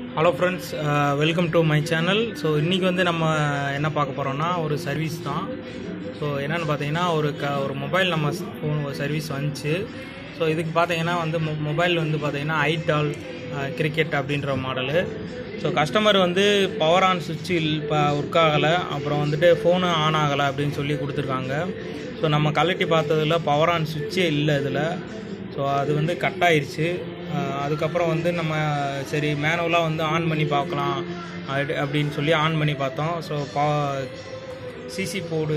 hello friends welcome to my channel so இன்றைக்கி வந்து நம்ம என்ன பார்க்க போகிறோம்னா ஒரு சர்வீஸ் தான் ஸோ என்னென்னு பார்த்தீங்கன்னா ஒரு க ஒரு மொபைல் நம்ம ஃபோன் ஒரு சர்வீஸ் வந்துச்சு ஸோ இதுக்கு பார்த்தீங்கன்னா வந்து மொ மொபைல் வந்து பார்த்தீங்கன்னா ஐடால் கிரிக்கெட் அப்படின்ற மாடலு ஸோ கஸ்டமர் வந்து பவர் ஆன் சுவிட்ச் இப்போ ஒர்க் ஆகலை அப்புறம் வந்துட்டு ஃபோனு ஆன் ஆகலை அப்படின்னு சொல்லி கொடுத்துருக்காங்க ஸோ நம்ம கழட்டி பார்த்ததில் பவர் ஆன் சுவிட்சே இல்லை இதில் ஸோ அது வந்து கட் ஆயிருச்சு அஹ் அதுக்கப்புறம் வந்து நம்ம சரி மேனுவலாக வந்து ஆன் பண்ணி பார்க்கலாம் அப்படி- அப்படின்னு சொல்லி ஆன் பண்ணி பார்த்தோம் ஸோ பா சிசி போர்டு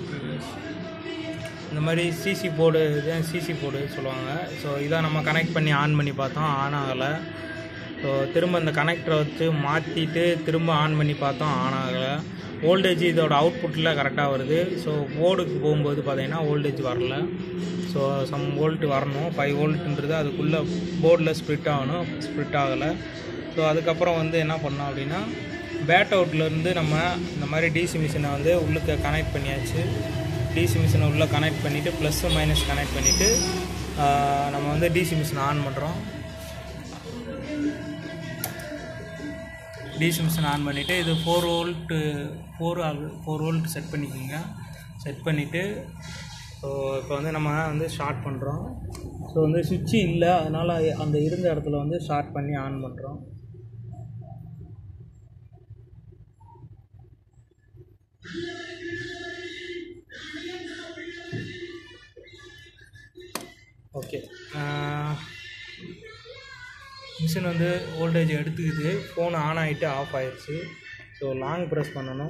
இந்த மாதிரி சிசி போர்டு இதுதான் சிசி போர்டு சொல்லுவாங்க ஸோ இதை நம்ம கனெக்ட் பண்ணி ஆன் பண்ணி பார்த்தோம் ஆன் ஆகலை ஸோ திரும்ப இந்த கனெக்டரை வச்சு மாற்றிட்டு திரும்ப ஆன் பண்ணி பார்த்தோம் ஆன் ஆகலை வோல்டேஜ் இதோட அவுட்புட்டில் கரெக்டாக வருது ஸோ போர்டுக்கு போகும்போது பார்த்தீங்கன்னா வோல்டேஜ் வரல ஸோ சம் வோல்ட் வரணும் ஃபைவ் வோல்ட்டுன்றது அதுக்குள்ளே போர்டில் ஸ்ப்ளிட் ஆகணும் ஸ்ப்ளிட் ஆகலை ஸோ அதுக்கப்புறம் வந்து என்ன பண்ணோம் அப்படின்னா பேட் அவுட்லேருந்து நம்ம இந்த மாதிரி டிசி மிஷினை வந்து உள்ளுக்கு கனெக்ட் பண்ணியாச்சு டிசி மிஷினை உள்ளே கனெக்ட் பண்ணிவிட்டு ப்ளஸ் மைனஸ் கனெக்ட் பண்ணிவிட்டு நம்ம வந்து டிசி மிஷினை ஆன் பண்ணுறோம் டிசி மிஷின் ஆன் பண்ணிவிட்டு இது four volt four four volt set பண்ணிக்கோங்க செட் பண்ணிவிட்டு ஸோ இப்போ வந்து நம்ம வந்து ஸ்டார்ட் பண்ணுறோம் ஸோ வந்து சுவிட்சு இல்லை அதனால் அந்த இருந்த இடத்துல வந்து ஸ்டார்ட் பண்ணி ஆன் பண்ணுறோம் ஓகே மிஷின் வந்து வோல்டேஜ் எடுத்துக்குது ஃபோன் ஆன் ஆகிட்டு ஆஃப் ஆயிடுச்சு ஸோ லாங் ப்ரெஸ் பண்ணணும்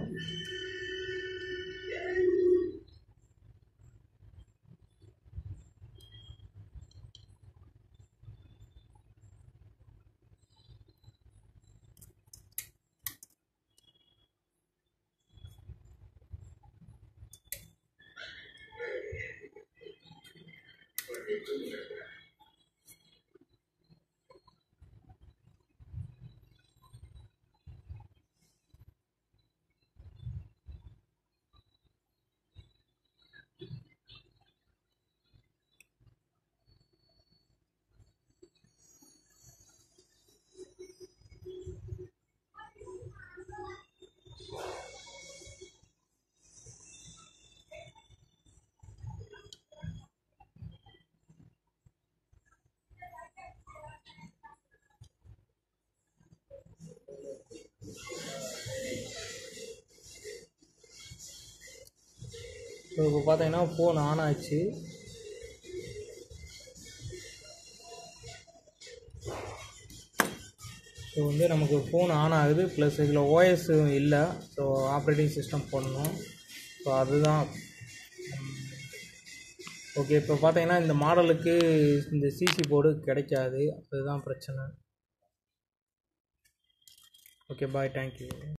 ஸோ இப்போ பார்த்தீங்கன்னா ஃபோன் ஆன் ஆச்சு ஸோ வந்து நமக்கு ஃபோன் ஆன் ஆகுது ப்ளஸ் இதில் ஓஎஸ் இல்லை ஸோ ஆப்ரேட்டிங் சிஸ்டம் போடணும் ஸோ அதுதான் ஓகே இப்போ பார்த்தீங்கன்னா இந்த மாடலுக்கு இந்த சிசி போர்டு கிடைக்காது அதுதான் பிரச்சனை ஓகே பாய் தேங்க்யூ